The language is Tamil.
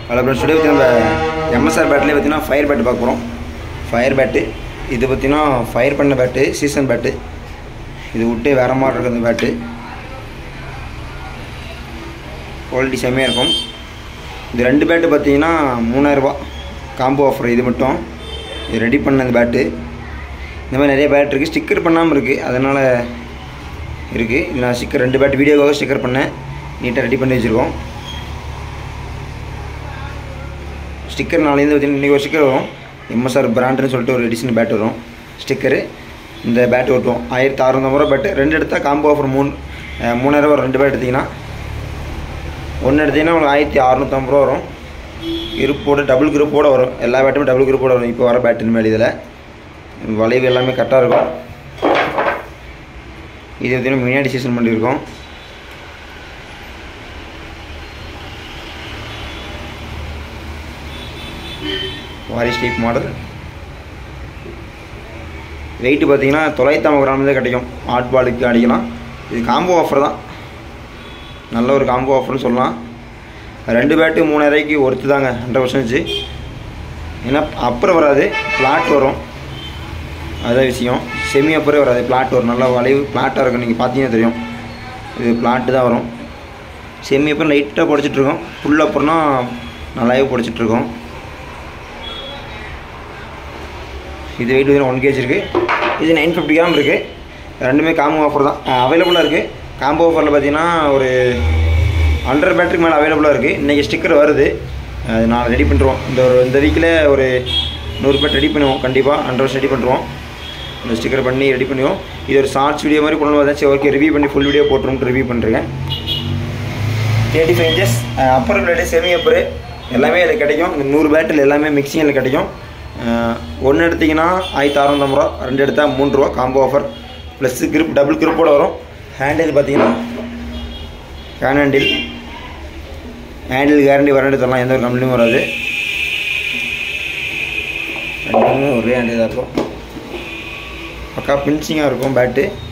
அதில் அப்புறம் ஸ்டுடியோ பற்றி நம்ம எம்எஸ்ஆர் பேட்லேயே பார்த்தீங்கன்னா ஃபயர் பேட் பார்க்க போகிறோம் ஃபயர் பேட்டு இது பார்த்தீங்கன்னா ஃபயர் பண்ண பேட்டு சீசன் பேட்டு இது விட்டு வேறு மாதிரி இருக்குது இந்த பேட்டு குவாலிட்டி செம்மையாக இருக்கும் இது ரெண்டு பேட்டு பார்த்தீங்கன்னா மூணாயிரரூபா காம்போ ஆஃபர் இது மட்டும் இது ரெடி பண்ண இந்த பேட்டு இந்த மாதிரி நிறைய பேட் இருக்குது ஸ்டிக்கர் பண்ணாமல் இருக்குது அதனால் இருக்குது இது நான் ஸ்டிக்கர் ரெண்டு பேட் வீடியோவாக ஸ்டிக்கர் பண்ணேன் நீட்டாக ரெடி பண்ணி வச்சுருக்கோம் ஸ்டிக்கர் நாளைந்து பார்த்தீங்கன்னா இன்றைக்கி ஒரு ஸ்டிக்கர் வரும் எம்எஸ்ஆர் பிராண்டுன்னு சொல்லிட்டு ஒரு எடிஷன் பேட் வரும் ஸ்டிக்கரு இந்த பேட் ஓட்டுவோம் ஆயிரத்தி அறநூறு ரூபா பேட்டு ரெண்டு எடுத்தால் காம்போ ஆஃபர் மூணு அஹ் மூணாயிரம் ரூபா ரெண்டு பேட் எடுத்திங்கன்னா ஒன்று எடுத்திங்கன்னா உங்களுக்கு ஆயிரத்தி அறநூற்றம்பது ரூபா வரும் இருப்போட டபுள் குரூப்போடு வரும் எல்லா பேட்டுமே டபுள் குரூப்போட வரும் இப்போ வர பேட்டின் மேலே இதில் வளைவு எல்லாமே கரெக்டாக இருக்கும் இது பார்த்தீங்கன்னா முன்னாடி சீசன் பண்ணியிருக்கோம் வாரிஸ் டைப் மாடல் வெயிட்டு பார்த்தீங்கன்னா தொள்ளாயிரத்தம்பது கிராம் தான் கிடைக்கும் ஹாட் பாலுக்கு அடிக்கலாம் இது காம்போ ஆஃபர் தான் நல்ல ஒரு காம்போ ஆஃபர்னு சொல்லலாம் ரெண்டு பேட்டு மூணாயிரூபாய்க்கு ஒருத்து தாங்க ஹண்ட்ரட் பர்சன்டேஜ் ஏன்னா அப்புறம் வராது பிளாட் வரும் அதுதான் விஷயம் செமி அப்புறம் வராது பிளாட் வரும் நல்லா வளைவு பிளாட்டாக இருக்கும் நீங்கள் பார்த்தீங்கன்னா தெரியும் இது பிளாட்டு தான் வரும் செமி அப்புறம் லைட்டாக படிச்சிட்ருக்கோம் ஃபுல் அப்புறம்னா நல்லாவே படிச்சிட்ருக்கோம் இது வெயிட் வந்து ஒன் கேஜ் இருக்குது இது நைன் ஃபிஃப்டி கிராம் இருக்குது ரெண்டுமே காம்போ ஆஃபர் தான் அவைலபிளாக இருக்குது காம்போ ஆஃபரில் பார்த்தீங்கன்னா ஒரு ஹண்ட்ரட் பேட்டரிக்கு மேலே அவைலபிளாக இருக்குது இன்றைக்கி ஸ்டிக்கர் வருது அது நான் ரெடி பண்ணுறோம் இந்த ஒரு இந்த வீக்கில் ஒரு நூறு பேட் ரெடி பண்ணுவோம் கண்டிப்பாக ஹண்ட்ரட் ரெடி பண்ணுறோம் இந்த ஸ்டிக்கர் பண்ணி ரெடி பண்ணுவோம் இது ஒரு ஷார்ட்ஸ் வீடியோ மாதிரி கொண்டு வந்தாச்சு ஓகே ரிவ்யூ பண்ணி ஃபுல் வீடியோ போட்டுரும்ட்டு ரிவ்யூ பண்ணுறேன் thirty five inches upper blade semi upper எல்லாமே இதில் கிடைக்கும் இந்த நூறு பேட்டில் எல்லாமே மிக்சிங்கில் கிடைக்கும் ஒன்று எடுத்திங்கன்னா ஆயிரத்தி அறநூத்தம்பது ரூபா ரெண்டு எடுத்தால் மூணு ரூபா combo offer plus grip double கிரிப்போட வரும் ஹேண்டில் பார்த்தீங்கன்னா cane handle handle guarantee warranty தரலாம் எந்த ஒரு கம்ப்ளைண்ட்டும் வராது ரெண்டுமே ஒரே ஹேண்டில் தான் இருக்கும் பக்கா பின்சிங்காக இருக்கும் பேட்டு